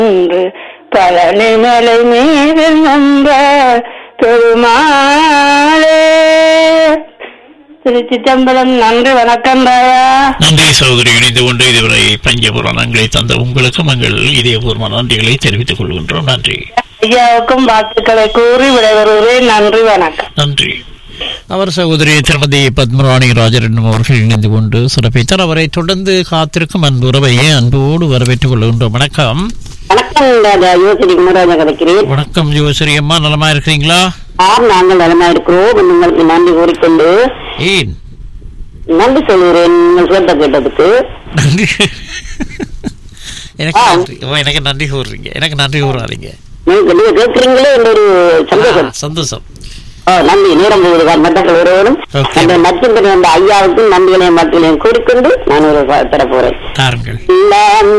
என்று பழனி மலை மீது நம்ப பெருமாளே திருச்சிற்றம்பலம் நன்றி வணக்கம் ராயா நன்றி சகோதரி இணைந்து கொண்டு இதுவரை பஞ்சபுராணங்களை தந்த உங்களுக்கும் எங்கள் இதயபூர்வ நன்றிகளை தெரிவித்துக் கொள்கின்றோம் நன்றி ஐயாவுக்கும் வாழ்த்துக்களை கூறி விடைபெறுகிறேன் நன்றி வணக்கம் நன்றி அவர் சகோதரி திருமதி பத்மராணி ராஜரட்னம் அவர்கள் இணைந்து கொண்டு சிறப்பித்தார் அவரை தொடர்ந்து காத்திருக்கும் அன்பு உறவையை அன்போடு வரவேற்றுக் கொள்கின்றோம் வணக்கம் வணக்கம் ராஜா யோசனை குமராஜா கிடைக்கிறேன் வணக்கம் யோசரி அம்மா நலமா இருக்கிறீங்களா யார் நாங்கள் நலமா இருக்கிறோம் உங்களுக்கு நன்றி கூறிக்கொண்டு ஏன் நன்றி சொல்கிறேன் நீங்கள் சொல்ல கேட்டதுக்கு நன்றி எனக்கு நன்றி ஓ, எனக்கு நன்றி கூறுறீங்க எனக்கு நன்றி கூறாதீங்க நீங்க நீங்க கேட்கிறீங்களே என்ற ஒரு சந்தோஷம் ஆ, சந்தோஷம் ஓ, நன்றி நேரம் போகுது மற்றவர்கள் ஒருவரும் Okay. அந்த நட்சத்திரம் அந்த ஐயாவுக்கும் நன்றிகளையும் மக்களையும் கூறிக்கொண்டு நான் ஒரு ப- தர போறேன் தாருங்கள் எல்லாம்